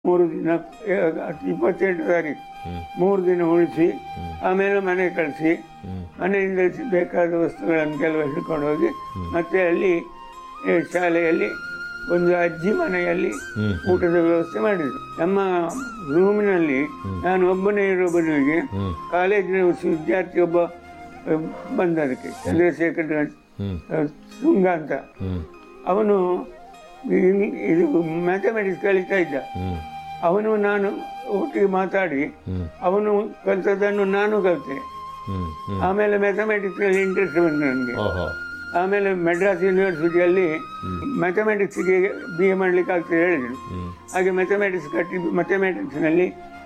ಮೂರು ದಿನ ಆ, ಇಪ್ಪತ್ತೆಂಟು ತಾರೀಕು ಹ್ಮ್. ಮೂರು ದಿನ ಉಳಿಸಿ ಹ್ಮ್. ಆಮೇಲೆ ಮನೆ ಕಳಿಸಿ ಹ್ಮ್. ಮನೆಯಿಂದ ಬೇಕಾದ ವಸ್ತುಗಳನ್ನು ಕೆಲವು ಹಿಡ್ಕೊಂಡು ಹೋಗಿ ಮತ್ತೆ ಅಲ್ಲಿ ಏ, ಶಾಲೆಯಲ್ಲಿ ಒಂದು ಅಜ್ಜಿ ಮನೆಯಲ್ಲಿ ಹ್ಮ್. ಊಟದ ವ್ಯವಸ್ಥೆ ಮಾಡಿದ್ರು ನಮ್ಮ ರೂಮಿನಲ್ಲಿ ನಾನು ಒಬ್ಬನೇ ಇರೋಬ್ಬನಿಗೆ ಹ್ಮ್. ಕಾಲೇಜಿನ ವಿದ್ಯಾರ್ಥಿ ಒಬ್ಬ ಆ, ಬಂದ ಅದಕ್ಕೆ ಚಂದ್ರಶೇಖರ್ ಹ್ಮ್. ಆ, ಶೃಂಗ ಅಂತ ಹ್ಮ್. ಅವನು ಈ- ಇದು ಮ್ಯಾಥಮೆಟಿಕ್ಸ್ ಕಲಿತಾ ಇದ್ದ ಹ್ಮ್. ಅವನು ನಾನು ಒಟ್ಟಿಗೆ ಮಾತಾಡಿ ಹ್ಮ್. ಅವನು ಕಲಿತದನ್ನು ನಾನು ಕಲಿತೆ ಹ್ಮ್. ಹ್ಮ್. ಆಮೇಲೆ ಮ್ಯಾಥಮೆಟಿಕ್ಸಲ್ಲಿ ಇಂಟ್ರೆಸ್ಟ್ ಬಂತು ನನಗೆ ಓಹೋ ಆಮೇಲೆ ಮೆಡ್ರಾಸ್ ಯೂನಿವರ್ಸಿಟಿಯಲ್ಲಿ ಮ್ಯಾಥಮೆಟಿಕ್ಸ್ಗೆ ಬಿ ಎ ಮಾಡ್ಲಿಕ್ಕೆ ಆಗ್ತದೆ ಹೇಳಿದರು ಹ್ಮ್. ಹಾಗೆ ಮ್ಯಾಥಮೆಟಿಕ್ಸ್ ಕಟ್ಟಿ ಮ್ಯಾಥಮೆಟಿಕ್ಸ್ನಲ್ಲಿ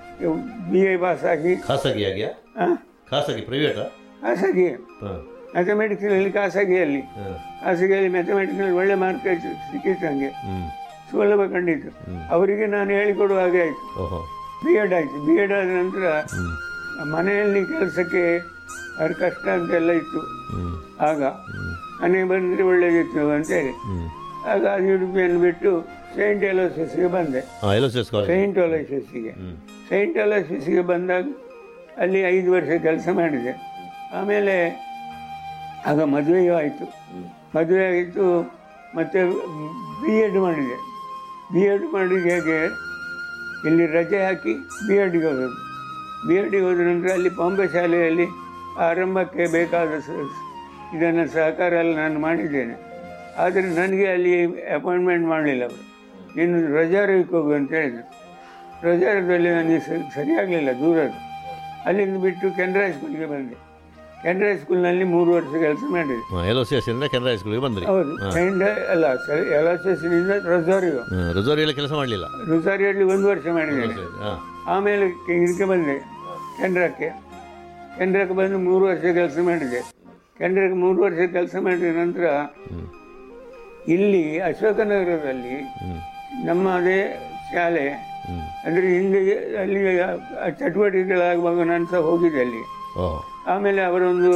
ಬಿ ಎ ಪಾಸ್ ಆಗಿ ಖಾಸಗಿಯಾಗ್ಯಾ ಆ, ಖಾಸಗಿ ಪ್ರೈವೇಟಾ ಖಾಸಗಿ ಹಾಂ ಮ್ಯಾಥಮೆಟಿಕ್ಸ್ನಲ್ಲಿ ಖಾಸಗಿಯಲ್ಲಿ ಹಾಂ ಖಾಸಗಿಯಲ್ಲಿ ಮ್ಯಾಥಮೆಟಿಕ್ಸ್ನಲ್ಲಿ ಒಳ್ಳೆ ಮಾರ್ಕ್ ಸಿಕ್ಕಿತ್ತು ನನಗೆ ಹ್ಮ್ ಸುಲಭ ಕಂಡಿತು ಅವರಿಗೆ ನಾನು ಹೇಳಿಕೊಡುವ ಹಾಗೆ ಆಯಿತು ಓಹೋ ಬಿ ಎಡ್ ಆಯಿತು ಬಿ ಎಡ್ ಆದ ನಂತರ ಹ್ಮ್. ಮನೆಯಲ್ಲಿ ಕೆಲಸಕ್ಕೆ ಅವ್ರ ಕಷ್ಟ ಅಂತೆಲ್ಲ ಇತ್ತು ಹ್ಮ್. ಆಗ ಮನೆಗೆ ಬಂದರೆ ಒಳ್ಳೇದಿತ್ತು ಅಂತೇಳಿ ಹ್ಮ್. ಆಗ ಅದು ಉಡುಪಿಯನ್ನು ಬಿಟ್ಟು ಸೈಂಟ್ ಎಲೋಸಿಸ್ಗೆ ಬಂದೆ ಹಾಂ L S S college saint ಎಲೋಸಿಸ್ಗೆ ಹ್ಮ್. ಸೈಂಟ್ ಎಲೋಸಿಸ್ಗೆ ಬಂದಾಗ ಅಲ್ಲಿ ಐದು ವರ್ಷ ಕೆಲಸ ಮಾಡಿದೆ ಆಮೇಲೆ ಆಗ ಮದುವೆಯೂ ಆಯಿತು ಮದುವೆ ಆಯಿತು ಮತ್ತು ಬಿ ಎಡ್ ಮಾಡಿದೆ ಬಿ ಎಡ್ ಮಾಡಿದ ಹೇಗೆ ಇಲ್ಲಿ ರಜೆ ಹಾಕಿ ಬಿ ಎಡ್ಗೆ ಹೋದದ್ದು ಬಿ ಎಡ್ಗೆ ಹೋದ ನಂತರ ಅಲ್ಲಿ ಬಾಂಬೆ ಶಾಲೆಯಲ್ಲಿ ಆರಂಭಕ್ಕೆ ಬೇಕಾದ ಸ- ಇದನ್ನು ಸಹಕಾರ ಎಲ್ಲ ನಾನು ಮಾಡಿದ್ದೇನೆ ಆದರೆ ನನಗೆ ಅಲ್ಲಿ ಅಪಾಯಿಂಟ್ಮೆಂಟ್ ಮಾಡಲಿಲ್ಲ ಅವರು ನೀನು ರಜಾರವಿಗೆ ಹೋಗು ಅಂತ ಹೇಳಿದರು ರಜಾರದಲ್ಲಿ ನನಗೆ ಸ- ಸರಿಯಾಗಲಿಲ್ಲ ದೂರದ್ದು ಅಲ್ಲಿಂದ ಬಿಟ್ಟು ಕೆನರಾ ಸ್ಕೂಲ್ಗೆ ಬಂದೆ ಕೆನರಾ ಸ್ಕೂಲ್ನಲ್ಲಿ ಮೂರು ವರ್ಷ ಕೆಲಸ ಮಾಡಿದೆ ಹಾಂ ಎಲ್ ಎಸ್ ಎಸ್ ಇಂದ ಕೆನರಾ ಸ್ಕೂಲ್ಗೆ ಬಂದ್ರಿ ಹೌದು ಸೈಂಡ್ ಅಲ್ಲ ಸರಿ ಎಲ್ ಎಸ್ ಎಸ್ನಿಂದ ರೊಸಾರಿಯೋ ಹಾಂ ರಿಸೋರಿಯಲ್ಲಿ ಕೆಲಸ ಮಾಡಲಿಲ್ಲ ರೊಸಾರಿಯಲ್ಲಿ ಒಂದು ವರ್ಷ ಮಾಡಿದ್ದೇನೆ ಹಾಂ ಆಮೇಲೆ ಕೆ- ಇದಕ್ಕೆ ಬಂದೆ ಕೆನರಾಕ್ಕೆ ಕೆನರಾಕ್ಕೆ ಬಂದು ಮೂರು ವರ್ಷ ಕೆಲಸ ಮಾಡಿದೆ ಕೆನರಾಕ್ಕೆ ಮೂರು ವರ್ಷ ಕೆಲಸ ಮಾಡಿದ ನಂತರ ಹ್ಮ್. ಇಲ್ಲಿ ಅಶೋಕನಗರದಲ್ಲಿ ಹ್ಮ್. ನಮ್ಮ ಅದೇ ಶಾಲೆ ಹ್ಮ್. ಅಂದರೆ ಹಿಂದೆ ಅಲ್ಲಿ ಆ ಚಟುವಟಿಕೆಗಳಾಗುವಾಗ ನಾನು ಸಹ ಹೋಗಿದ್ದೆ ಅಲ್ಲಿ ಓಹೋ ಆಮೇಲೆ ಅವರೊಂದು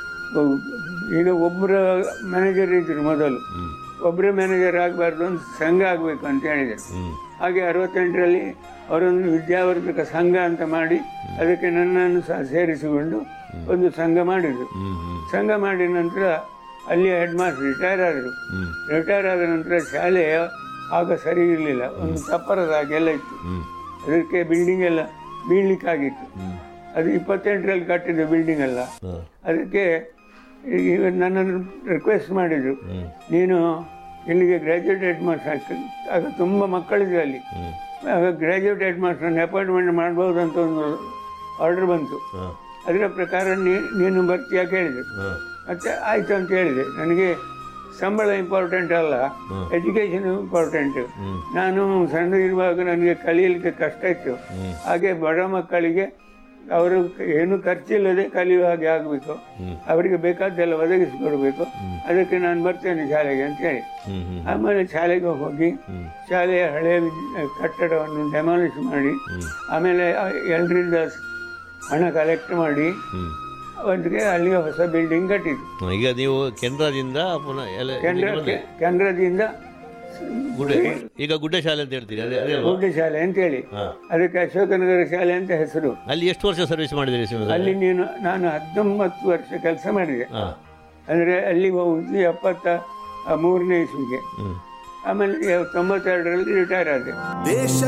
ಈಗ ಒಬ್ಬರ ಮ್ಯಾನೇಜರ್ ಇದ್ರು ಮೊದಲು ಹ್ಮ್. ಒಬ್ಬರೇ ಮ್ಯಾನೇಜರ್ ಆಗಬಾರ್ದು ಒಂದು ಸಂಘ ಆಗಬೇಕು ಅಂತ ಹೇಳಿದರು ಹ್ಮ್. ಹಾಗೆ ಅರವತ್ತೆಂಟರಲ್ಲಿ ಅವರೊಂದು ವಿದ್ಯಾವರ್ಧಕ ಸಂಘ ಅಂತ ಮಾಡಿ ಅದಕ್ಕೆ ನನ್ನನ್ನು ಸಹ ಸೇರಿಸಿಕೊಂಡು ಒಂದು ಸಂಘ ಮಾಡಿದರು ಹ್ಮ್. ಹ್ಮ್. ಸಂಘ ಮಾಡಿದ ನಂತರ ಅಲ್ಲಿ ಹೆಡ್ ಮಾಸ್ಟರ್ ರಿಟೈರ್ ಆದರು ಹ್ಮ್. ರಿಟೈರ್ ಆದ ನಂತರ ಶಾಲೆ ಆಗ ಸರಿ ಇರಲಿಲ್ಲ ಒಂದು ತಪ್ಪರದ ಹಾಗೆಲ್ಲ ಇತ್ತು ಹ್ಮ್. ಅದಕ್ಕೆ ಬಿಲ್ಡಿಂಗ್ ಎಲ್ಲ ಬೀಳ್ಲಿಕ್ಕಾಗಿತ್ತು ಹ್ಮ್. ಅದು ಇಪ್ಪತ್ತೆಂಟರಲ್ಲಿ ಕಟ್ಟಿದ ಬಿಲ್ಡಿಂಗ್ ಅಲ್ಲ ಹಾಂ. ಅದಕ್ಕೆ ಈಗ ನನ್ನನ್ನು ರಿಕ್ವೆಸ್ಟ್ ಮಾಡಿದರು ಹ್ಮ್. ನೀನು ಇಲ್ಲಿಗೆ ಗ್ರ್ಯಾಜುಯೇಟ್ ಹೆಡ್ ಮಾಸ್ಟರ್ ಆಗ್ತದೆ ಆಗ ತುಂಬ ಮಕ್ಕಳಿದೆ ಅಲ್ಲಿ ಹ್ಮ್. ಆಗ ಗ್ರ್ಯಾಜುಯೇಟ್ ಹೆಡ್ ಮಾಸ್ಟರ್ನ ಅಪಾಯಿಂಟ್ಮೆಂಟ್ ಮಾಡ್ಬೋದು ಅಂತ ಒಂದು ಆರ್ಡರ್ ಬಂತು ಹಾಂ. ಅದರ ಪ್ರಕಾರ ನೀ- ನೀನು ಬರ್ತೀಯಾ ಕೇಳಿದರು ಹಾಂ. ಮತ್ತೆ ಆಯಿತು ಅಂತ ಹೇಳಿದೆ ನನಗೆ ಸಂಬಳ ಇಂಪಾರ್ಟೆಂಟ್ ಅಲ್ಲ ಎಜುಕೇಷನ್ ಇಂಪಾರ್ಟೆಂಟ್ ಹ್ಮ್. ನಾನು ಸಣ್ಣದಿರುವಾಗ ನನಗೆ ಕಲಿಯಲಿಕ್ಕೆ ಕಷ್ಟ ಇತ್ತು ಹ್ಮ್. ಹಾಗೆ ಬಡ ಮಕ್ಕಳಿಗೆ ಅವರು ಏನು ಖರ್ಚಿಲ್ಲದೆ ಕಲಿಯುವ ಹಾಗೆ ಆಗಬೇಕು ಹ್ಮ್. ಅವರಿಗೆ ಬೇಕಾದ್ದೆಲ್ಲ ಒದಗಿಸಿಕೊಡ್ಬೇಕು ಅದಕ್ಕೆ ನಾನು ಬರ್ತೇನೆ ಶಾಲೆಗೆ ಅಂತ ಹೇಳಿ ಹ್ಮ್. ಹ್ಮ್. ಆಮೇಲೆ ಶಾಲೆಗೆ ಹೋಗಿ ಹ್ಮ್. ಶಾಲೆಯ ಹಳೆಯ ವಿದ್- ಕಟ್ಟಡವನ್ನು ಡೆಮಾಲಿಷ್ ಮಾಡಿ ಆಮೇಲೆ ಎಲ್ಲರಿಂದ ಹಣ ಕಲೆಕ್ಟ್ ಮಾಡಿ ಹ್ಮ್. ಒಂದಿಗೆ ಅಲ್ಲಿಗೆ ಹೊಸ ಬಿಲ್ಡಿಂಗ್ ಕಟ್ಟಿದ್ದು ಹ್ಮ್. ಈಗ ನೀವು ಕೆನರಾದಿಂದ ಪುನಃ ಎಲ್ಲ ಕೆನರಾ ಕೆನರಾದಿಂದ ಗುಡ್ಡೆ ಈಗ ಗುಡ್ಡೆ ಶಾಲೆ ಅಂತ ಹೇಳ್ತೀರಿ ಅದೇ ಅದೇ ಅಲ್ವಾ ಗುಡ್ಡೆ ಶಾಲೆ ಅಂತೇಳಿ ಹಾಂ. ಅದಕ್ಕೆ ಅಶೋಕನಗರ ಶಾಲೆ ಅಂತ ಹೆಸರು ಅಲ್ಲಿ ಎಷ್ಟು ವರ್ಷ ಸರ್ವಿಸ್ ಮಾಡಿದಿರಿ ಶಿವನ ಅಲ್ಲಿ ನೀನು ನಾನು ಹತ್ತೊಂಬತ್ತು ವರ್ಷ ಕೆಲಸ ಮಾಡಿದೆ ಹಾಂ ಅಂದರೆ ಅಲ್ಲಿ ಹೋಗಿ ಎಪ್ಪತ್ತ ಮೂರನೇ ಇಸ್ವಿಗೆ ಹ್ಞೂ ಆಮೇಲೆ ತೊಂಬತ್ತೆರಡರಲ್ಲಿ ರಿಟೈರ್ ಆದೆ ದೇಶ